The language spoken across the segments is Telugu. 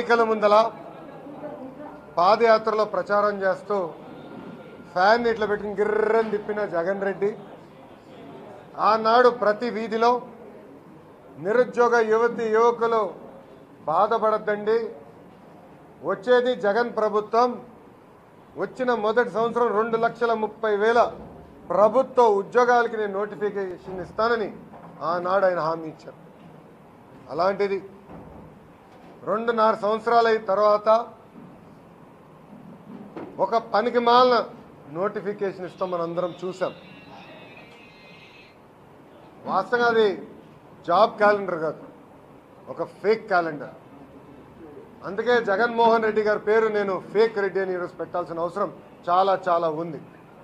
ఎన్నికల ముందల పాదయాత్రలో ప్రచారం చేస్తూ ఫ్యాన్ ఇట్లా పెట్టుకుని గిర్రని తిప్పిన జగన్ రెడ్డి ఆనాడు ప్రతి వీధిలో నిరుద్యోగ యువతి యువకులు బాధపడద్దండి వచ్చేది జగన్ ప్రభుత్వం వచ్చిన మొదటి సంవత్సరం రెండు లక్షల ముప్పై వేల ప్రభుత్వ ఉద్యోగాలకి నేను నోటిఫికేషన్ ఇస్తానని ఆనాడు ఆయన హామీ ఇచ్చారు అలాంటిది రెండున్నర సంవత్సరాల తర్వాత ఒక పనికి మాలిన నోటిఫికేషన్ ఇస్తాం మనం అందరం చూసాం వాస్తవంగా అది జాబ్ క్యాలెండర్ కాదు ఒక ఫేక్ క్యాలెండర్ అందుకే జగన్మోహన్ రెడ్డి గారి పేరు నేను ఫేక్ రెడ్డి అని ఈరోజు పెట్టాల్సిన అవసరం చాలా చాలా ఉంది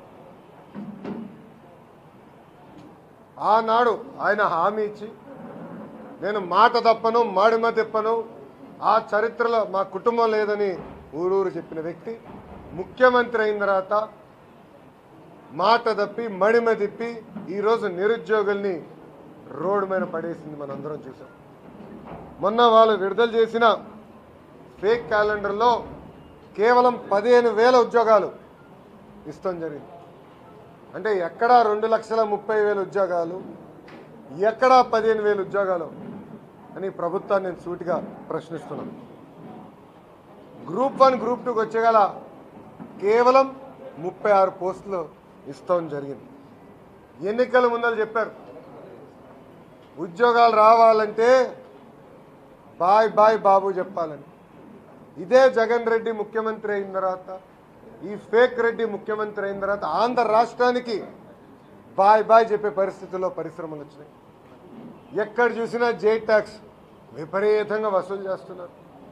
ఆనాడు ఆయన హామీ ఇచ్చి నేను మాట తప్పను మాడిమ తిప్పను ఆ చరిత్రలో మా కుటుంబం లేదని ఊరూరు చెప్పిన వ్యక్తి ముఖ్యమంత్రి అయిన తర్వాత మాట తప్పి మడిమ తిప్పి ఈరోజు నిరుద్యోగుల్ని రోడ్డు మీద పడేసింది మనందరం చూసాం మొన్న వాళ్ళు విడుదల చేసిన ఫేక్ క్యాలెండర్లో కేవలం పదిహేను వేల ఉద్యోగాలు ఇస్తాం జరిగింది అంటే ఎక్కడా రెండు లక్షల ముప్పై వేల ఉద్యోగాలు ఎక్కడా పదిహేను వేల ఉద్యోగాలు అని ప్రభుత్వాన్ని నేను సూటిగా ప్రశ్నిస్తున్నాను గ్రూప్ వన్ గ్రూప్ టూకి వచ్చేగల కేవలం ముప్పై ఆరు పోస్టులు ఇస్తాం జరిగింది ఎన్నికల ముందర చెప్పారు ఉద్యోగాలు రావాలంటే బాయ్ బాయ్ బాబు చెప్పాలని ఇదే జగన్ రెడ్డి ముఖ్యమంత్రి అయిన తర్వాత ఈ ఫేక్ రెడ్డి ముఖ్యమంత్రి అయిన తర్వాత ఆంధ్ర రాష్ట్రానికి బాయ్ బాయ్ చెప్పే పరిస్థితుల్లో పరిశ్రమలు వచ్చినాయి ఎక్కడ చూసినా జే ట్యాక్స్ విపరీతంగా వసూలు చేస్తున్నారు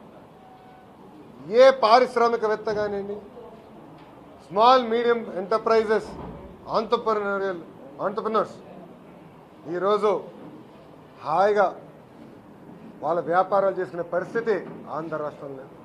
ఏ పారిశ్రామికవేత్త కానివ్వండి small medium enterprises entrepreneurial entrepreneurs ఈరోజు హాయిగా వాళ్ళ వ్యాపారాలు చేసుకునే పరిస్థితి ఆంధ్ర రాష్ట్రంలో లేదు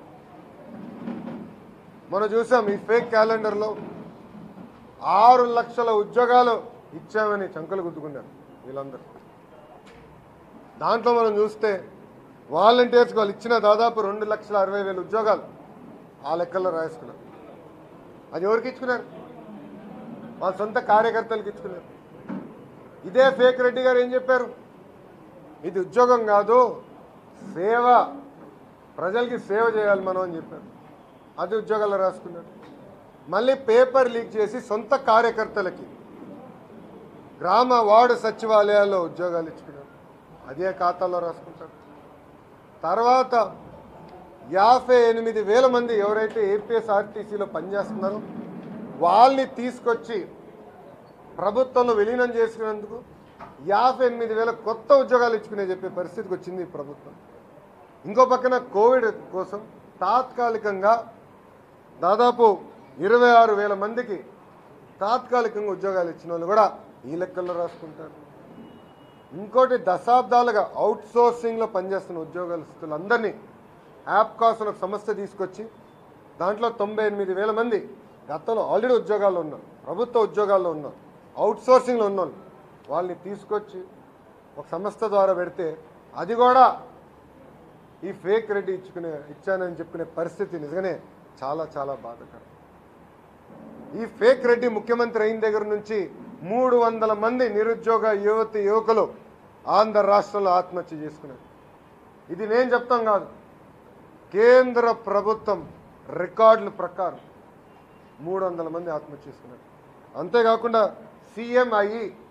మనం చూసాం ఈ ఫేక్ క్యాలెండర్లో ఆరు లక్షల ఉద్యోగాలు ఇచ్చామని చంకలు గుద్దుకున్నారు వీళ్ళందరూ దాంట్లో మనం చూస్తే వాలంటీర్స్ వాళ్ళు ఇచ్చిన దాదాపు రెండు లక్షల అరవై వేల ఉద్యోగాలు ఆ లెక్కల్లో రాసుకున్నారు అది ఎవరికి ఇచ్చుకున్నారు వాళ్ళ సొంత కార్యకర్తలకు ఇచ్చుకున్నారు ఇదే ఫేక్ రెడ్డి గారు ఏం చెప్పారు ఇది ఉద్యోగం కాదు సేవ ప్రజలకి సేవ చేయాలి మనం అని చెప్పారు అది ఉద్యోగాలు రాసుకున్నారు మళ్ళీ పేపర్ లీక్ చేసి సొంత కార్యకర్తలకి గ్రామ వార్డు సచివాలయాల్లో ఉద్యోగాలు ఇచ్చుకున్నారు అదే ఖాతాలో రాసుకుంటారు తర్వాత యాభై ఎనిమిది వేల మంది ఎవరైతే ఏపీఎస్ఆర్టీసీలో పనిచేస్తున్నారో వాళ్ళని తీసుకొచ్చి ప్రభుత్వంలో విలీనం చేసుకునేందుకు యాభై ఎనిమిది వేల కొత్త ఉద్యోగాలు ఇచ్చుకునే చెప్పే పరిస్థితికి వచ్చింది ఈ ప్రభుత్వం ఇంకో పక్కన కోవిడ్ కోసం తాత్కాలికంగా దాదాపు ఇరవై ఆరు వేల మందికి తాత్కాలికంగా ఉద్యోగాలు ఇచ్చిన వాళ్ళు కూడా ఈ లెక్కల్లో రాసుకుంటారు ఇంకోటి దశాబ్దాలుగా అవుట్ సోర్సింగ్లో పనిచేస్తున్న ఉద్యోగస్తులందరినీ యాప్ కాస్ట్ ఒక సంస్థ తీసుకొచ్చి దాంట్లో తొంభై ఎనిమిది వేల మంది గతంలో ఆల్రెడీ ఉద్యోగాల్లో ఉన్నారు ప్రభుత్వ ఉద్యోగాల్లో ఉన్నారు అవుట్ సోర్సింగ్లో ఉన్నోళ్ళు వాళ్ళని తీసుకొచ్చి ఒక సంస్థ ద్వారా పెడితే అది కూడా ఈ ఫేక్ రెడ్డి ఇచ్చుకునే ఇచ్చానని చెప్పుకునే పరిస్థితి నిజంగానే చాలా చాలా బాధాకరం ఈ ఫేక్ రెడ్డి ముఖ్యమంత్రి అయిన దగ్గర నుంచి మూడు వందల మంది నిరుద్యోగ యువతి యువకులు ఆంధ్ర రాష్ట్రంలో ఆత్మహత్య చేసుకున్నారు ఇది నేను చెప్తాం కాదు కేంద్ర ప్రభుత్వం రికార్డుల ప్రకారం మూడు వందల మంది ఆత్మహత్య చేసుకున్నారు అంతేకాకుండా సిఎంఐ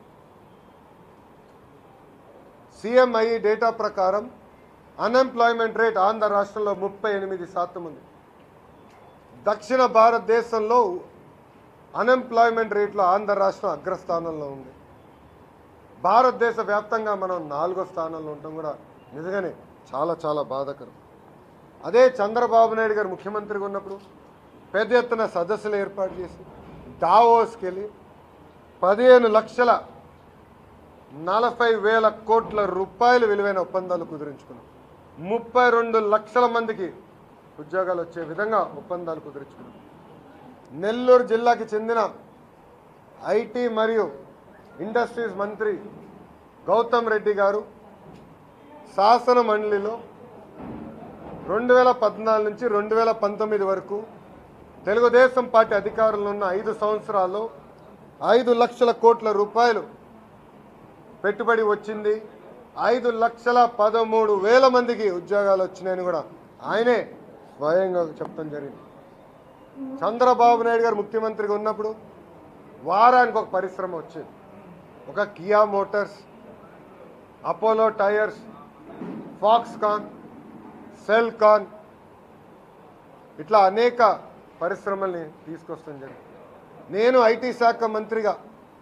సిఎంఐ డేటా ప్రకారం అన్ఎంప్లాయ్మెంట్ రేట్ ఆంధ్ర రాష్ట్రంలో ముప్పై ఎనిమిది శాతం ఉంది దక్షిణ భారతదేశంలో అన్ఎంప్లాయ్మెంట్ రేట్లో ఆంధ్ర రాష్ట్రం అగ్రస్థానంలో ఉంది భారతదేశ వ్యాప్తంగా మనం నాలుగో స్థానంలో ఉండటం కూడా నిజంగానే చాలా చాలా బాధాకరం అదే చంద్రబాబు నాయుడు గారు ముఖ్యమంత్రిగా ఉన్నప్పుడు పెద్ద ఎత్తున సదస్సులు ఏర్పాటు చేసి దావోస్కి వెళ్ళి పదిహేను లక్షల నలభై వేల కోట్ల రూపాయలు విలువైన ఒప్పందాలు కుదిరించుకున్నాం ముప్పై రెండు లక్షల మందికి ఉద్యోగాలు వచ్చే విధంగా ఒప్పందాలు కుదిరించుకున్నాం నెల్లూరు జిల్లాకి చెందిన ఐటీ మరియు ఇండస్ట్రీస్ మంత్రి గౌతమ్ రెడ్డి గారు శాసన మండలిలో రెండు వేల పద్నాలుగు నుంచి రెండు వేల పంతొమ్మిది వరకు తెలుగుదేశం పార్టీ అధికారంలో ఉన్న ఐదు సంవత్సరాల్లో ఐదు లక్షల కోట్ల రూపాయలు పెట్టుబడి వచ్చింది ఐదు లక్షల పదమూడు వేల మందికి ఉద్యోగాలు వచ్చినాయని కూడా ఆయనే స్వయంగా చెప్పడం జరిగింది చంద్రబాబు నాయుడు గారు ముఖ్యమంత్రిగా ఉన్నప్పుడు వారానికి ఒక పరిశ్రమ వచ్చేది ఒక Kia Motors Apollo Tyres Foxconn Celkon ఇట్లా అనేక పరిశ్రమల్ని తీసుకొస్తాం జరిగింది నేను ఐటీ శాఖ మంత్రిగా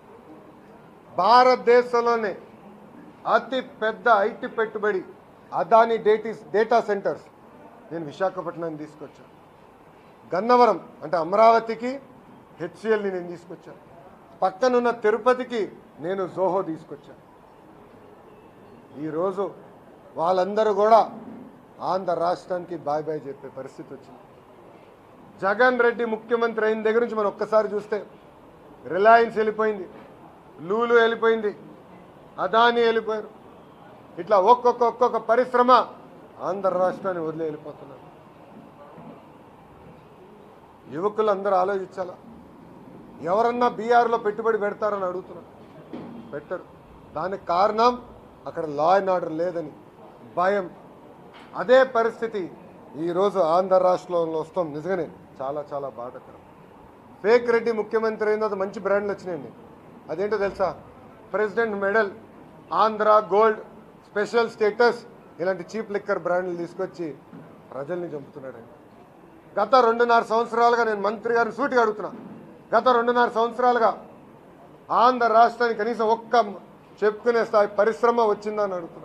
భారతదేశంలోనే అతి పెద్ద ఐటీ పెట్టుబడి అదాని డేటీ డేటా సెంటర్స్ నేను విశాఖపట్నాన్ని తీసుకొచ్చాను గన్నవరం అంటే అమరావతికి హెచ్సిఎల్ని నేను తీసుకొచ్చాను పక్కనున్న తిరుపతికి నేను జోహో తీసుకొచ్చాను ఈరోజు వాళ్ళందరూ కూడా ఆంధ్ర రాష్ట్రానికి బాయ్ బాయ్ చెప్పే పరిస్థితి వచ్చింది జగన్ రెడ్డి ముఖ్యమంత్రి అయిన దగ్గర నుంచి మనం ఒక్కసారి చూస్తే రిలయన్స్ వెళ్ళిపోయింది లూలు వెళ్ళిపోయింది అదాని వెళ్ళిపోయారు ఇట్లా ఒక్కొక్క ఒక్కొక్క పరిశ్రమ ఆంధ్ర రాష్ట్రాన్ని వదిలి వెళ్ళిపోతున్నారు యువకులు అందరూ ఆలోచించాలా ఎవరన్నా బీఆర్లో పెట్టుబడి పెడతారని అడుగుతున్నారు పెట్టరు దానికి కారణం అక్కడ లా అండ్ ఆర్డర్ లేదని భయం అదే పరిస్థితి ఈరోజు ఆంధ్ర రాష్ట్రంలో వస్తాం నిజంగానే చాలా చాలా బాధాకరం ఫేక్ రెడ్డి ముఖ్యమంత్రి అయిన తర్వాత మంచి బ్రాండ్లు వచ్చినాయండి అదేంటో తెలుసా President Medal Andhra Gold Special Status ఇలాంటి చీప్ లిక్కర్ బ్రాండ్లు తీసుకొచ్చి ప్రజల్ని చంపుతున్నాడండి గత రెండున్నర సంవత్సరాలుగా నేను మంత్రి గారిని సూటిగా అడుగుతున్నా గత రెండున్నర సంవత్సరాలుగా ఆంధ్ర రాష్ట్రానికి కనీసం ఒక్క చెప్పుకునే స్థాయి పరిశ్రమ వచ్చిందని అడుగుతున్నా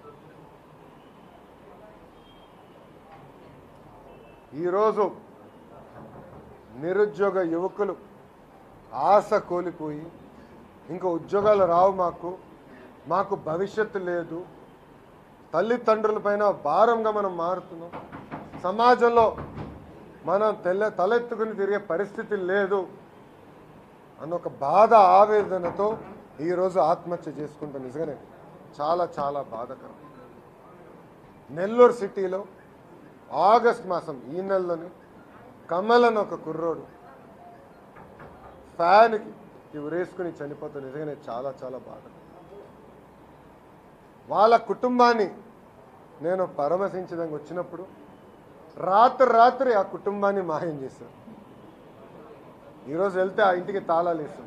ఈరోజు నిరుద్యోగ యువకులు ఆశ కోల్పోయి ఇంకా ఉద్యోగాలు రావు మాకు మాకు భవిష్యత్తు లేదు తల్లిదండ్రులపైన భారంగా మనం మారుతున్నాం సమాజంలో మనం తెల్ల తలెత్తుకుని తిరిగే పరిస్థితి లేదు అన్న ఒక బాధ ఆవేదనతో ఈరోజు ఆత్మహత్య చేసుకుంటాం నిజంగానే చాలా చాలా బాధకరం నెల్లూరు సిటీలో ఆగస్ట్ మాసం ఈ నెలలోనే కమల్ అని ఒక కుర్రోడు ఫ్యాన్కి ఉరేసుకుని చనిపోతే నిజంగానే చాలా చాలా బాధ వాళ్ళ కుటుంబాన్ని నేను పరామర్శించడానికి వచ్చినప్పుడు రాత్రి రాత్రి ఆ కుటుంబాన్ని మాయం చేశాను ఈరోజు వెళ్తే ఆ ఇంటికి తాళాలు వేస్తాం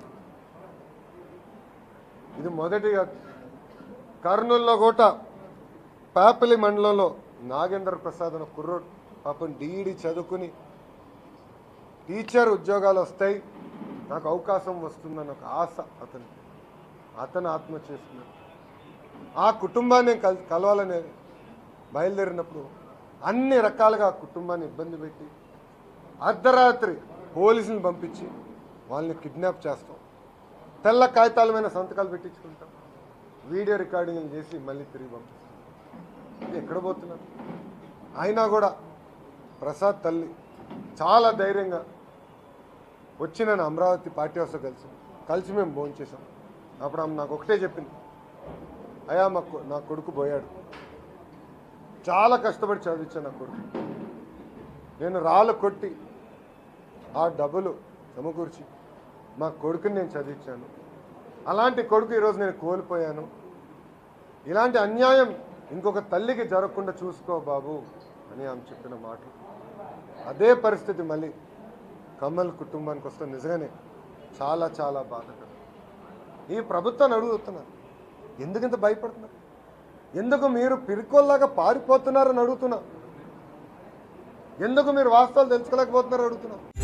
ఇది మొదటిగా కర్నూలులో కూడా పాపలి మండలంలో నాగేంద్ర ప్రసాద్ అనే కుర్రోడు పాపం డీఈడి చదువుకుని టీచర్ ఉద్యోగాలు వస్తాయి నాకు అవకాశం వస్తుందన్న ఒక ఆశ అతను అతను ఆత్మహత్య చేసుకున్నాడు ఆ కుటుంబాన్ని నేను కల్ కలవాలని బయలుదేరినప్పుడు అన్ని రకాలుగా ఆ కుటుంబాన్ని ఇబ్బంది పెట్టి అర్ధరాత్రి పోలీసులను పంపించి వాళ్ళని కిడ్నాప్ చేస్తాం తెల్ల కాగితాల మీద సంతకాలు పెట్టించుకుంటాం వీడియో రికార్డింగ్లు చేసి మళ్ళీ తిరిగి పంపిస్తాం ఇది ఎక్కడ పోతున్నారు అయినా కూడా ప్రసాద్ తల్లి చాలా ధైర్యంగా వచ్చి నేను అమరావతి పార్టీ హౌస్లో కలిసి కలిసి మేము భోంచేసాం అప్పుడు ఆమె నాకు ఒకటే చెప్పింది అయ్యా మా కొ- నా కొడుకు పోయాడు చాలా కష్టపడి చదివించాను నా కొడుకు నేను రాళ్ళు కొట్టి ఆ డబ్బులు సమకూర్చి మా కొడుకుని నేను చదివించాను అలాంటి కొడుకు ఈరోజు నేను కోల్పోయాను ఇలాంటి అన్యాయం ఇంకొక తల్లికి జరగకుండా చూసుకో బాబు అని ఆమె చెప్పిన మాటలు అదే పరిస్థితి మళ్ళీ కమల్ కుటుంబానికి వస్తే నిజంగానే చాలా చాలా బాధకరం ఈ ప్రభుత్వాన్ని అడుగుతున్నారు ఎందుకు ఇంత భయపడుతున్నారు ఎందుకు మీరు పిరికోల్లాగా పారిపోతున్నారని అడుగుతున్నా ఎందుకు మీరు వాస్తవాలు తెలుసుకోలేకపోతున్నారని అడుగుతున్నా